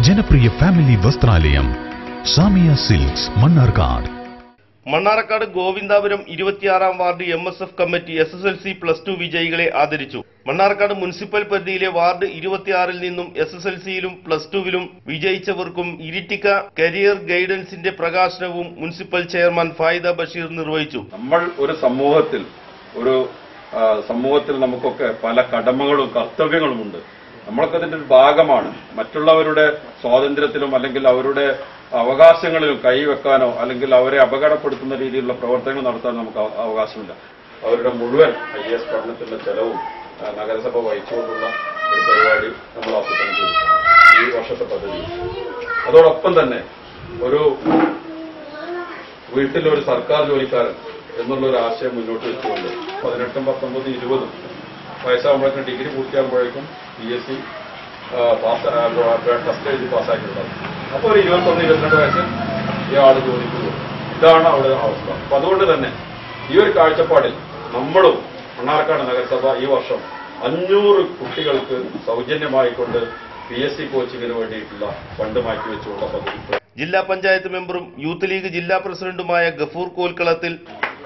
ജനപ്രിയ ഫാമിലി വസ്ത്രാലയം സാമിയ സിൽക്സ് മണ്ണാർക്കാട് മണ്ണാർക്കാട് ഗോവിന്ദാപുരം ഇരുപത്തിയാറാം ward M S F committee S S L C plus two വിജയികളെ ആദരിച്ചു മണ്ണാർക്കാട് മുനിസിപ്പൽ പരിധിയിലെ വാർഡ് ഇരുപത്തിയാറിൽ നിന്നും എസ് എസ് എൽ സിയിലും പ്ലസ് ടുവിലും വിജയിച്ചവർക്കും ഇരിട്ടിക്ക കരിയർ ഗൈഡൻസിന്റെ പ്രകാശനവും മുനിസിപ്പൽ ചെയർമാൻ ഫായിദ ബഷീർ നിർവഹിച്ചു നമ്മൾ ഒരു സമൂഹത്തിൽ ഒരു ആ, സമൂഹത്തിൽ നമുക്കൊക്കെ പല കടമകളും കർത്തവ്യങ്ങളുമുണ്ട് നമ്മളൊക്കെ അതിന്റെ ഒരു ഭാഗമാണ് മറ്റുള്ളവരുടെ സ്വാതന്ത്ര്യത്തിലും അല്ലെങ്കിൽ അവരുടെ അവകാശങ്ങളിലും കൈവെക്കാനോ അല്ലെങ്കിൽ അവരെ അപകടപ്പെടുത്തുന്ന രീതിയിലുള്ള പ്രവർത്തനങ്ങൾ നടത്താൻ നമുക്ക് അവ- അവകാശമില്ല അവരുടെ മുഴുവൻ ഐ എസ് പഠനത്തിന്റെ ചെലവും ആ, നഗരസഭ വഹിച്ചുകൊണ്ടുള്ള ഒരു പരിപാടി നമ്മൾ ആസൂത്രണം ചെയ്തിട്ടുണ്ട് ഈ വർഷത്തെ പദ്ധതി അതോടൊപ്പം തന്നെ ഒരു വീട്ടിൽ ഒരു സർക്കാർ ജോലിക്കാരൻ എന്നുള്ള ഒരു ആശയം മുന്നോട്ട് വെച്ചുകൊണ്ട് പതിനെട്ടും പത്തൊമ്പതും ഇരുപതും വയസ്സാകുമ്പോഴേക്കും ഡിഗ്രി പൂർത്തിയാകുമ്പോഴേക്കും P S C pass test എഴുതി പാസ്സാക്കിയിട്ടുണ്ടാവും അപ്പോൾ ഒരു ഇരുപത്തൊന്ന് ഇരുപത്തിരണ്ട് വയസ്സിൽ ഇയാൾ ജോലിക്ക് പോകും ഇതാണ് അവിടെ അവസ്ഥ അപ്പൊ അതുകൊണ്ട് തന്നെ ഈ ഒരു കാഴ്ചപ്പാടിൽ നമ്മളും മണ്ണാർക്കാട് നഗരസഭ ഈ വർഷം അഞ്ഞൂറ് കുട്ടികൾക്ക് സൗജന്യമായിക്കൊണ്ട് പി എസ് സി കോച്ചിങ്ങിന് വേണ്ടിയിട്ടുള്ള ഫണ്ട് മാറ്റിവെച്ചുള്ള പദ്ധതി ജില്ലാ പഞ്ചായത്ത് മെമ്പറും യൂത്ത് ലീഗ് ജില്ലാ പ്രസിഡന്റുമായ ഗഫൂർ കോൽക്കളത്തിൽ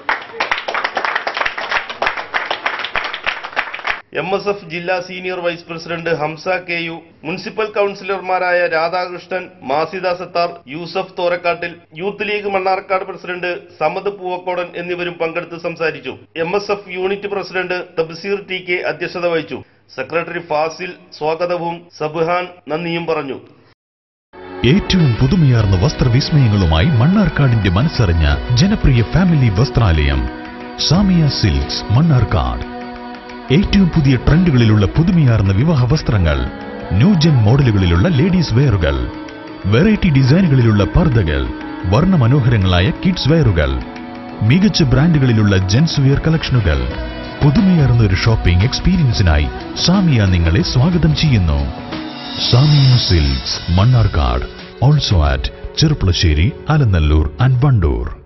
എം എസ് എഫ് ജില്ലാ senior vice president Hamsa K U municipal കൌൺസിലർമാരായ രാധാകൃഷ്ണൻ മാസിദ സത്താർ യൂസഫ് തോരക്കാട്ടിൽ youth league Mannarkkad president Samad Poovakkodan എന്നിവരും പങ്കെടുത്ത് സംസാരിച്ചു M S F unit president Thabseer T K അധ്യക്ഷത വഹിച്ചു സെക്രട്ടറി ഫാസിൽ സ്വാഗതവും സബ്ഹാൻ നന്ദിയും പറഞ്ഞു ഏറ്റവും പുതുമയാർന്ന വസ്ത്രവിസ്മയങ്ങളുമായി മണ്ണാർക്കാടിന്റെ മനസ്സറിഞ്ഞ ജനപ്രിയ ഫാമിലി വസ്ത്രാലയം സാമിയ സിൽക്സ് മണ്ണാർക്കാട് ഏറ്റവും പുതിയ ട്രെൻഡുകളിലുള്ള പുതുമയാർന്ന വിവാഹ വസ്ത്രങ്ങൾ ന്യൂജൻ മോഡലുകളിലുള്ള ലേഡീസ് വെയറുകൾ വെറൈറ്റി ഡിസൈനുകളിലുള്ള പർദ്ദകൾ വർണ്ണമനോഹരങ്ങളായ കിഡ്സ് വെയറുകൾ മികച്ച ബ്രാൻഡുകളിലുള്ള ജെൻസ് വെയർ കളക്ഷനുകൾ പുതുമയാർന്ന ഒരു ഷോപ്പിംഗ് എക്സ്പീരിയൻസിനായി സാമിയ നിങ്ങളെ സ്വാഗതം ചെയ്യുന്നു Samiya silks Mannarkkad also at Cherpulassery Alanallur and Wandoor